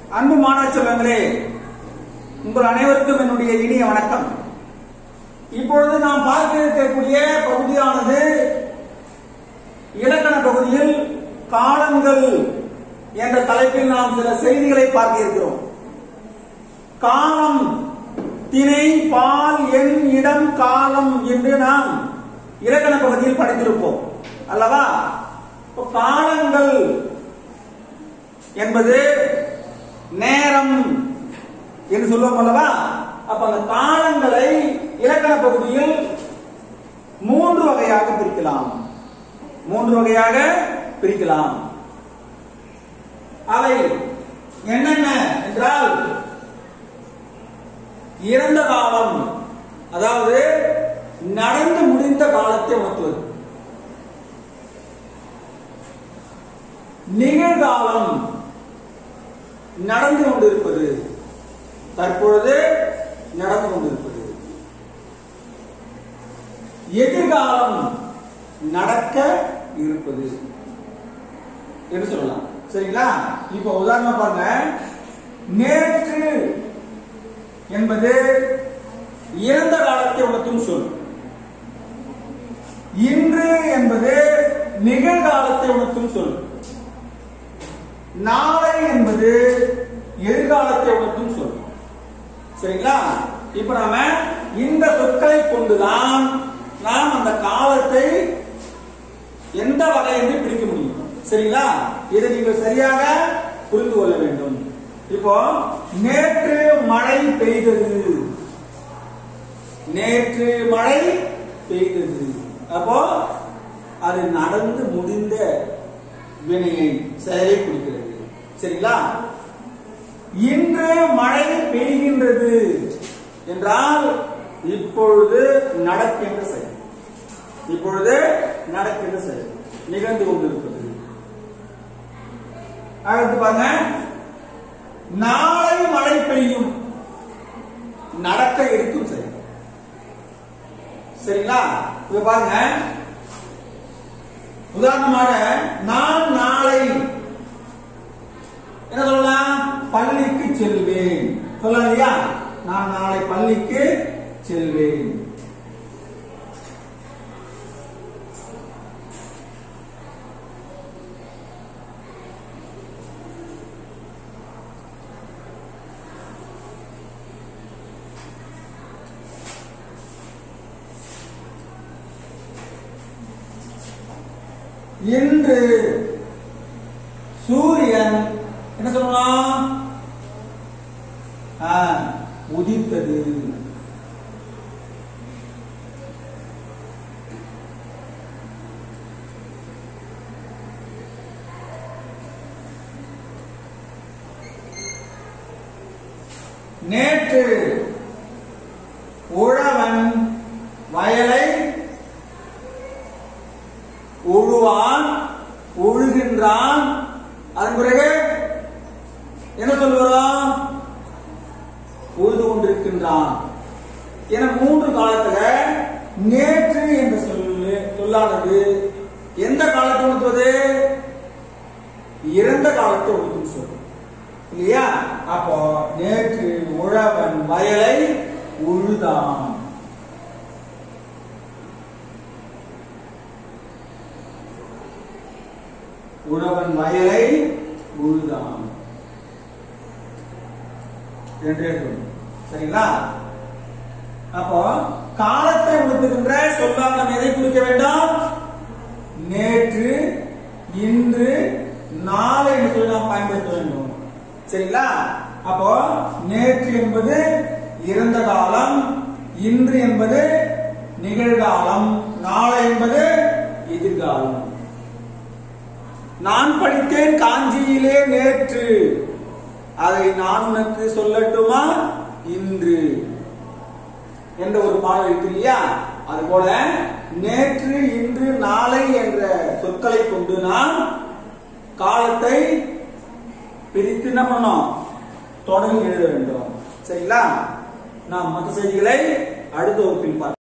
அன்பு மாணவ செல்வங்களே உங்கள் அனைவருக்கும் என்னுடைய இனிய வணக்கம் இப்பொழுது நாம் பார்க்க இருக்கக்கூடிய பகுதியானது இலக்கண பகுதியில் காலங்கள் என்ற தலைப்பில் நாம் சில செய்திகளை பார்க்க இருக்கிறோம் காலம் திணை பால் எண் இடம் காலம் என்று நாம் இலக்கண பகுதியில் படித்திருப்போம் அல்லவா இப்போ காலங்கள் என்பது நேரம் என்று சொல்லுவோம் அல்லவா அப்ப அந்த காலங்களை இலக்கண பகுதியில் மூன்று வகையாக பிரிக்கலாம் மூன்று வகையாக பிரிக்கலாம் அவை என்னென்ன என்றால் இறந்த காலம் அதாவது நடந்து முடிந்த காலத்தை உணர்த்துவது நிகழ்காலம் நடந்து கொண்டிருப்பது தற்பொழுது நடந்து கொண்டிருப்பது எதிர்காலம் நடக்க இருப்பது என்று சொல்லலாம் சரிங்களா இப்ப உதாரணமா பாருங்க நேற்று என்பது இறந்த காலத்தை உணர்த்தும் சொல் இன்று என்பது நிகழ்காலத்தை உணர்த்தும் சொல் நாளை என்பது எதிர்காலத்தை உணர்த்தும் சொல் சரிங்களா இப்ப நாம இந்த சொற்களை கொண்டுதான் நாம் அந்த காலத்தை எந்த வகை என்று பிடிக்க முடியும் சரிங்களா இதை நீங்கள் சரியாக புரிந்து கொள்ள வேண்டும் இப்போ நேற்று மழை பெய்தது நேற்று மழை பெய்தது அப்போ அது நடந்து முடிந்த வினையை செயலை குறிக்கிறது சரிங்களா இன்று மழை பெய்கின்றது என்றால் இப்பொழுது நடக்கின்ற செயல் இப்பொழுது நடக்கின்ற செயல் நிகழ்ந்து கொண்டிருப்பது அடுத்து பாருங்க நாளை மழை பெய்யும் நடக்க இருக்கும் செயல் சரிங்களா இப்ப பாருங்க உதாரணமாக நான் நாளை என்ன சொல்லலாம் பள்ளிக்கு செல்வேன் சொல்லலாம் இல்லையா நான் நாளை பள்ளிக்கு செல்வேன் இன்று சூரியன் என்ன சொல்லலாம் ஆ, உதித்தது நேற்று உழவன் வயலை உழுவான் உழுகின்றான் அதன் பிறகு என்ன சொல்லுவோம் உழுது கொண்டிருக்கின்றான் என மூன்று காலத்துல நேற்று என்ற சொல்லு சொல்லானது எந்த காலத்தை உணர்த்துவது இறந்த காலத்தை உணர்த்தும் சொல் இல்லையா அப்போ நேற்று உழவன் வயலை உழுதான் உழவன் வயலை உழுதான் என்றே சொல்லணும். சரிங்களா அப்போ காலத்தை உணர்த்துகின்ற சொல்லால் நாம் எதை குறிக்க வேண்டும் நேற்று இன்று நாளை என்று சொல்லி நாம் பயன்படுத்த வேண்டும் சரிங்களா அப்போ நேற்று என்பது இறந்த காலம் இன்று என்பது நிகழ்காலம் நாளை என்பது எதிர்காலம் நான் படித்தேன் காஞ்சியிலே நேற்று அதை நான் உனக்கு சொல்லட்டுமா இன்று என்ற ஒரு பாடல் இருக்கு இல்லையா அது போல நேற்று இன்று நாளை என்ற சொற்களை கொண்டு நாம் காலத்தை பிரித்து என்ன பண்ணோம் தொடங்கி எழுத வேண்டும் சரிங்களா நாம் மற்ற செய்திகளை அடுத்த வகுப்பில் பார்க்கலாம்